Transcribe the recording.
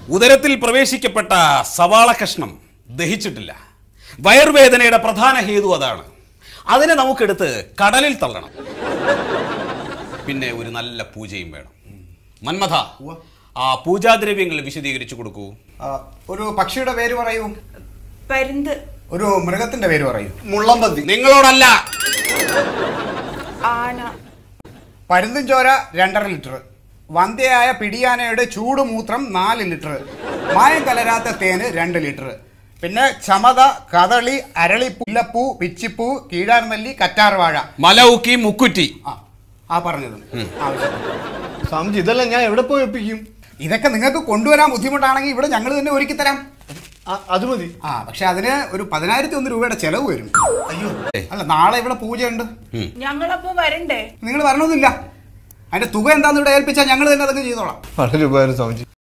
ഉദരത്തിൽ പ്രവേശിക്കപ്പെട്ട സവാള കഷ്ണം ദഹിച്ചിട്ടില്ല വയറുവേദനയുടെ പ്രധാന ഹേതു അതാണ് അതിനെ നമുക്കെടുത്ത് കടലിൽ തള്ളണം പിന്നെ ഒരു നല്ല പൂജയും വേണം മന്മഥ ആ പൂജാദ്രവ്യങ്ങൾ വിശദീകരിച്ചു കൊടുക്കൂ ആ, ഒരു പക്ഷിയുടെ പേര് പറയൂ പരുന്ത് ഒരു മൃഗത്തിന്റെ പേര് പറയൂ മുള്ളമ്പന്തി നിങ്ങളോടല്ല ആന പരുന്തും ചോര രണ്ടര ലിറ്റർ വന്ധ്യയായ പിടിയാനയുടെ ചൂടുമൂത്രം നാല് ലിറ്റർ മായം കലരാത്ത തേന് രണ്ട് ലിറ്റർ പിന്നെ ചമത കദളി അരളി പുല്ലപ്പൂ പിച്ചിപ്പൂ കീഴാർനെല്ലി കറ്റാർവാഴ മലൗക്കി മുക്കുറ്റി ആ ആ പറഞ്ഞത് ആവശ്യം സ്വാമിജി ഇതെല്ലാം ഞാൻ എവിടെ പോയി ഒപ്പിക്കും ഇതൊക്കെ നിങ്ങൾക്ക് കൊണ്ടുവരാൻ ബുദ്ധിമുട്ടാണെങ്കിൽ ഇവിടെ ഞങ്ങൾ തന്നെ ഒരുക്കി തരാം ആ, അത് മതി ആ പക്ഷെ അതിന് ഒരു പതിനായിരത്തി ഒന്ന് രൂപയുടെ ചെലവ് വരും അയ്യോ അല്ല നാളെ ഇവിടെ പൂജയുണ്ട് ഞങ്ങളപ്പോ വരണ്ടേ നിങ്ങൾ വരണമെന്നില്ല അതിന്റെ തുക എന്താന്ന് ഇവിടെ ഏൽപ്പിച്ചാൽ ഞങ്ങൾ തന്നെ അതൊക്കെ ചെയ്തോളാം വളരെ ഉപകാരം സ്വാമിജി